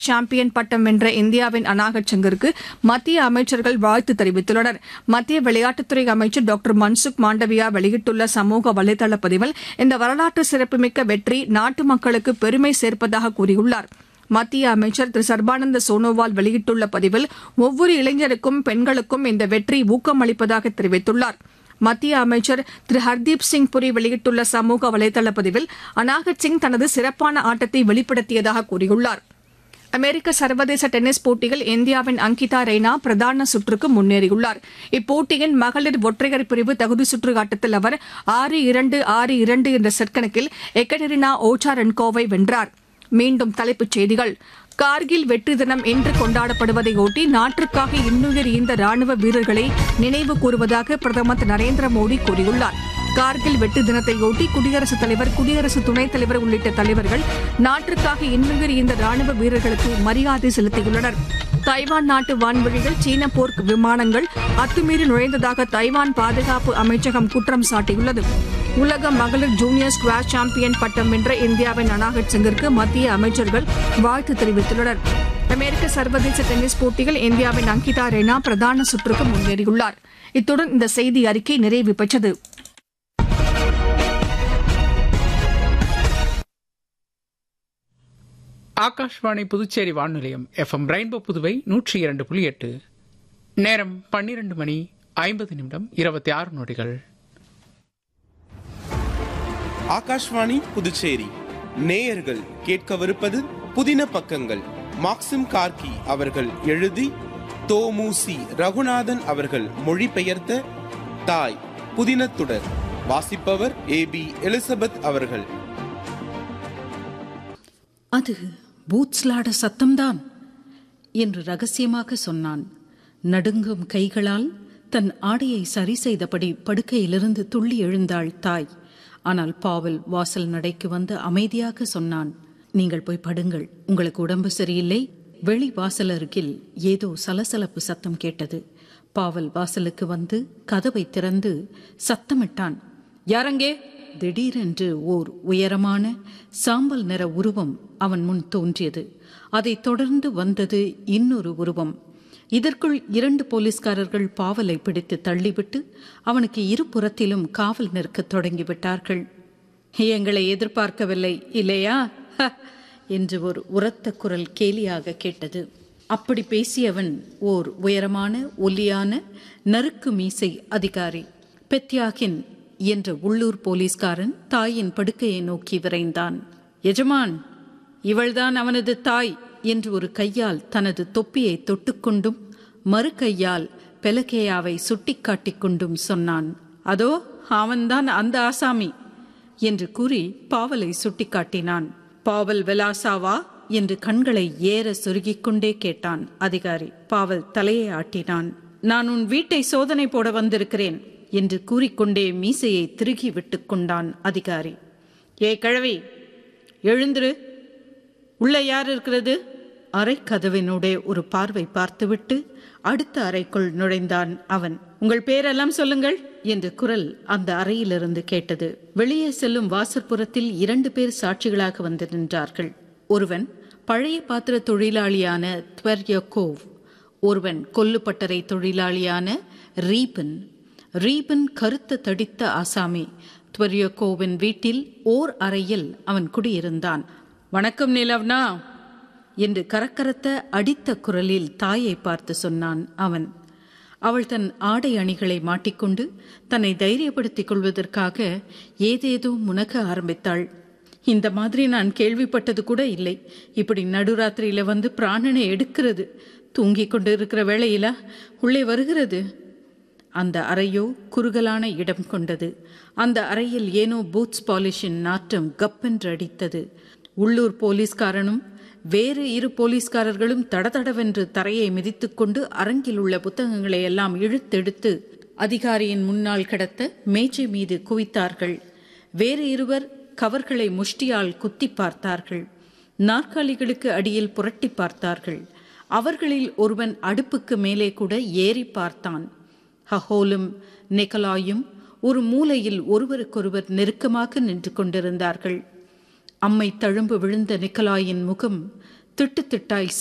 champion பட்டம் வென்ற இந்தியாவின் அனாகட் சங்கருக்கு மத்திய அமைச்சர்கள் வாழ்த்து தெரிவித்துள்ளனர் மத்திய விளையாட்டுத்துறை அமைச்சர் டாக்டர் மன்சுக் மாண்டவியா வெளியிட்டுள்ள சமூக வலைதள பதிவில் இந்த வரலாற்று சிறப்புமிக்க வெற்றி நாட்டு மக்களுக்கு பெருமை சேர்ப்பதாக கூறியுள்ளார் மத்திய அமைச்சர் திரு சர்பானந்த சோனோவால் வெளியிட்டுள்ள பதிவில் ஒவ்வொரு இளைஞருக்கும் பெண்களுக்கும் இந்த வெற்றி ஊக்கமளிப்பதாக தெரிவித்துள்ளார் மத்திய அமைச்சர் திரு ஹர்தீப் சிங் புரி வெளியிட்டுள்ள சமூக வலைதள பதிவில் அனாகட் சிங் தனது சிறப்பான ஆட்டத்தை வெளிப்படுத்தியதாக கூறியுள்ளார் அமெரிக்க சர்வதேச டென்னிஸ் போட்டியில் இந்தியாவின் அங்கிதா ரெய்னா பிரதான சுற்றுக்கு முன்னேறியுள்ளார் இப்போட்டியின் மகளிர் ஒற்றையர் பிரிவு தகுதி சுற்று ஆட்டத்தில் அவர் ஆறு இரண்டு ஆறு இரண்டு என்ற செட் கணக்கில் எக்கடெரினா ஓச்சாரென்கோவை வென்றார் மீண்டும் தலைப்புச் செய்திகள் கார்கில் வெற்றி தினம் இன்று கொண்டாடப்படுவதையொட்டி நாட்டிற்காக இன்னுயிர் ஈந்த ராணுவ வீரர்களை நினைவு கூறுவதாக பிரதமர் திரு நரேந்திர மோடி கூறியுள்ளார் கார்கில் வெற்றி தினத்தையொட்டி குடியரசுத் தலைவர் குடியரசு துணைத் தலைவர் உள்ளிட்ட தலைவர்கள் நாட்டிற்காக இன்னுயிர் ஈந்த ராணுவ வீரர்களுக்கு மரியாதை செலுத்தியுள்ளனர் தைவான் நாட்டு வான்வழியில் சீன போர் விமானங்கள் அத்துமீறி நுழைந்ததாக தைவான் பாதுகாப்பு அமைச்சகம் குற்றம் சாட்டியுள்ளது உலக மகளிர் ஜூனியர் ஸ்குவாஷ் சாம்பியன் பட்டம் வென்ற இந்தியாவின் அனாகட் சிங்கிற்கு மத்திய அமைச்சர்கள் வாழ்த்து தெரிவித்துள்ளனர் அமெரிக்க சர்வதேச டென்னிஸ் போட்டியில் இந்தியாவின் அங்கிதா ரெய்னா பிரதான சுற்றுக்கு முன்னேறியுள்ளார் இத்துடன் இந்த செய்தி அறிக்கை நிறைவு பெற்றது ஆகாஷ்வாணி புதுச்சேரி வானொலியம் எஃப்எம் ரெயின்போ புதுவை நூற்றி இரண்டு புள்ளி எட்டு நேரம் பன்னிரண்டு மணி ஐம்பது நிமிடம் இருபத்தி ஆறு நொடிகள் ஆகாஷ்வாணி புதுச்சேரி நேயர்கள் கேட்கவிருப்பது புதின பக்கங்கள் மாக்சிம் கார்கி அவர்கள் எழுதி தோமுசி ரகுநாதன் அவர்கள் மொழிபெயர்த்த தாய் புதினத்துடர் வாசிப்பவர் ஏ பி எலிசபெத் அவர்கள் அது பூட்ஸ்லாட சத்தம்தான் என்று ரகசியமாக சொன்னான் நடுங்கும் கைகளால் தன் ஆடையை சரி செய்தபடி படுக்கையிலிருந்து துள்ளி எழுந்தாள் தாய் ஆனால் பாவல் வாசல் நடைக்கு வந்து அமைதியாக சொன்னான் நீங்கள் போய் படுங்கள் உங்களுக்கு உடம்பு சரியில்லை வெளி வாசல் அருகில் ஏதோ சலசலப்பு சத்தம் கேட்டது பாவல் வாசலுக்கு வந்து கதவை திறந்து சத்தமிட்டான் யாரங்கே திடீரென்று ஓர் உயரமான சாம்பல் நிற உருவம் அவன் முன் தோன்றியது அதைத் தொடர்ந்து வந்தது இன்னொரு உருவம் இதற்குள் இரண்டு போலீஸ்காரர்கள் பாவலை பிடித்து தள்ளிவிட்டு அவனுக்கு இருபுறத்திலும் காவல் நிற்கத் தொடங்கிவிட்டார்கள் எங்களை எதிர்பார்க்கவில்லை இல்லையா "ஹ" என்று ஒரு உரத்த குரல் கேலியாக கேட்டது அப்படி பேசியவன் ஓர் உயரமான ஒல்லியான நறுக்கு மீசை அதிகாரி பெத்யாகின் என்ற உள்ளூர் போலீஸ்காரன் தாயின் படுக்கையை நோக்கி விரைந்தான் எஜமான் இவள்தான் அவனது தாய் என்று ஒரு கையால் தனது தொப்பியை தொட்டுக்கொண்டும் மறு கையால் பெலகேயாவை சுட்டிக்காட்டிக் கொண்டும் சொன்னான் அதோ அவன்தான் அந்த ஆசாமி என்று கூறி பாவலை சுட்டிக்காட்டினான் பாவல் வெலாசாவா என்று கண்களை ஏற சொருகிக் கொண்டே கேட்டான் அதிகாரி பாவல் தலையை ஆட்டினான் நான் உன் வீட்டை சோதனை போட வந்திருக்கிறேன் என்று கூறிக்கொண்டே மீசையை திருகி விட்டுக் கொண்டான் அதிகாரி ஏ கிழவி எழுந்திரு உள்ள யார் இருக்கிறது அறை கதவினுடைய ஒரு பார்வை பார்த்துவிட்டு அடுத்த அறைக்குள் நுழைந்தான் அவன் உங்கள் பேரெல்லாம் சொல்லுங்கள் என்று குரல் அந்த அறையிலிருந்து கேட்டது வெளியே செல்லும் வாசற்புறத்தில் இரண்டு பேர் சாட்சிகளாக வந்து நின்றார்கள் ஒருவன் பழைய பாத்திர தொழிலாளியான த்வர்யகோவ் ஒருவன் கொல்லுப்பட்டறை தொழிலாளியான ரீபன் ரீபன் கருத்த தடித்த ஆசாமி த்வர்யகோவின் வீட்டில் ஓர் அறையில் அவன் குடியிருந்தான் வணக்கம் நிலவ்னா என்று கரக்கரத்த அடித்த குரலில் தாயை பார்த்து சொன்னான் அவன் அவள் தன் ஆடை அணிகளை மாட்டிக்கொண்டு தன்னை தைரியப்படுத்திக் கொள்வதற்காக ஏதேதோ முனக ஆரம்பித்தாள் இந்த மாதிரி நான் கேள்விப்பட்டது கூட இல்லை இப்படி நடுராத்திரியில வந்து பிராணனை எடுக்கிறது தூங்கிக் கொண்டு இருக்கிற வேளையில உள்ளே வருகிறது அந்த அறையோ குறுகலான இடம் கொண்டது அந்த அறையில் ஏனோ பூட்ஸ் பாலிஷின் நாற்றம் கப்பென்று அடித்தது உள்ளூர் போலீஸ்காரனும் வேறு இரு போலீஸ்காரர்களும் தடதடவென்று தரையை மிதித்துக்கொண்டு அரங்கில் உள்ள புத்தகங்களை எல்லாம் இழுத்தெடுத்து அதிகாரியின் முன்னால் கிடத்த மேஜை மீது குவித்தார்கள் வேறு இருவர் கவர்களை முஷ்டியால் குத்தி பார்த்தார்கள் நாற்காலிகளுக்கு அடியில் புரட்டி பார்த்தார்கள் அவர்களில் ஒருவன் அடுப்புக்கு மேலே கூட ஏறி பார்த்தான் ஹஹோலும் நிக்கலாயும் ஒரு மூலையில் ஒருவருக்கொருவர் நெருக்கமாக நின்று கொண்டிருந்தார்கள் அம்மை தழும்பு விழுந்த நிக்கலாயின் முகம் திட்டு திட்டாய்